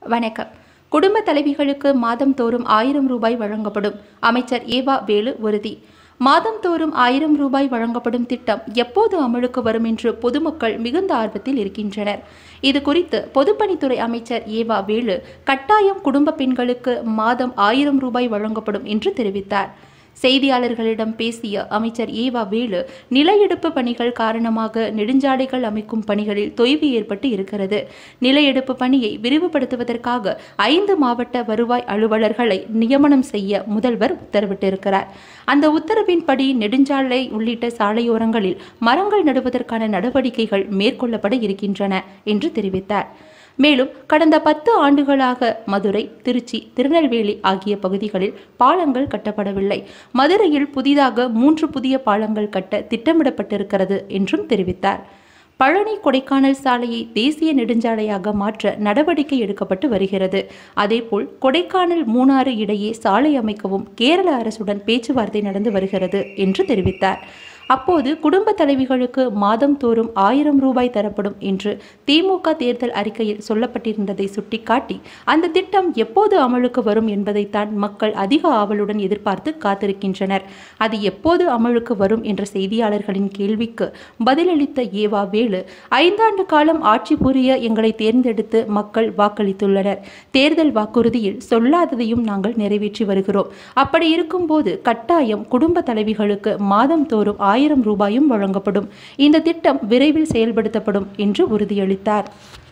வணக்கம் குடும்ப தலைவிகளுக்கு மாதம்தோறும் ஆயிரம் ரூபாய் வழங்கப்படும் அமைச்சர் ஏவா வேலு உறுதி மாதம்தோறும் ஆயிரம் ரூபாய் வழங்கப்படும் திட்டம் எப்போது அமலுக்கு வரும் என்று பொதுமக்கள் மிகுந்த ஆர்வத்தில் இருக்கின்றனர் இது குறித்து பொதுப்பணித்துறை அமைச்சர் ஏவா வேலு கட்டாயம் குடும்ப பெண்களுக்கு மாதம் ஆயிரம் ரூபாய் வழங்கப்படும் என்று தெரிவித்தார் செய்தியாளர்களிடம் பேசிய அமைச்சர் ஏவா வேலு நில எடுப்பு பணிகள் காரணமாக நெடுஞ்சாலைகள் அமைக்கும் பணிகளில் தொய்வு ஏற்பட்டு இருக்கிறது நில எடுப்பு பணியை விரிவுபடுத்துவதற்காக ஐந்து மாவட்ட வருவாய் அலுவலர்களை நியமனம் செய்ய முதல்வர் உத்தரவிட்டிருக்கிறார் அந்த உத்தரவின்படி நெடுஞ்சாலை உள்ளிட்ட சாலையோரங்களில் மரங்கள் நடுவதற்கான நடவடிக்கைகள் மேற்கொள்ளப்பட இருக்கின்றன என்று தெரிவித்தார் மேலும் கடந்த பத்து ஆண்டுகளாக மதுரை திருச்சி திருநெல்வேலி ஆகிய பகுதிகளில் பாலங்கள் கட்டப்படவில்லை மதுரையில் புதிதாக மூன்று புதிய பாலங்கள் கட்ட திட்டமிடப்பட்டிருக்கிறது என்றும் தெரிவித்தார் பழனி கொடைக்கானல் சாலையை தேசிய நெடுஞ்சாலையாக மாற்ற நடவடிக்கை எடுக்கப்பட்டு வருகிறது அதேபோல் கொடைக்கானல் மூணாறு இடையே சாலை அமைக்கவும் கேரள அரசுடன் பேச்சுவார்த்தை நடந்து வருகிறது என்று தெரிவித்தார் அப்போது குடும்ப தலைவிகளுக்கு மாதம் தோறும் ஆயிரம் ரூபாய் தரப்படும் என்று திமுக தேர்தல் அறிக்கையில் சொல்லப்பட்டிருந்ததை சுட்டிக்காட்டி அந்த திட்டம் எப்போது அமலுக்கு வரும் என்பதைத்தான் மக்கள் அதிக ஆவலுடன் எதிர்பார்த்து காத்திருக்கின்றனர் அது எப்போது அமலுக்கு வரும் என்ற செய்தியாளர்களின் கேள்விக்கு பதிலளித்த ஏவா வேலு ஐந்தாண்டு காலம் ஆட்சி புரிய எங்களை தேர்ந்தெடுத்து மக்கள் வாக்களித்துள்ளனர் தேர்தல் வாக்குறுதியில் சொல்லாததையும் நாங்கள் நிறைவேற்றி வருகிறோம் அப்படி இருக்கும்போது கட்டாயம் குடும்ப தலைவிகளுக்கு மாதம் தோறும் ஆயிரம் ரூபாயும் வழங்கப்படும் இந்த திட்டம் விரைவில் செயல்படுத்தப்படும் என்று உறுதியளித்தார்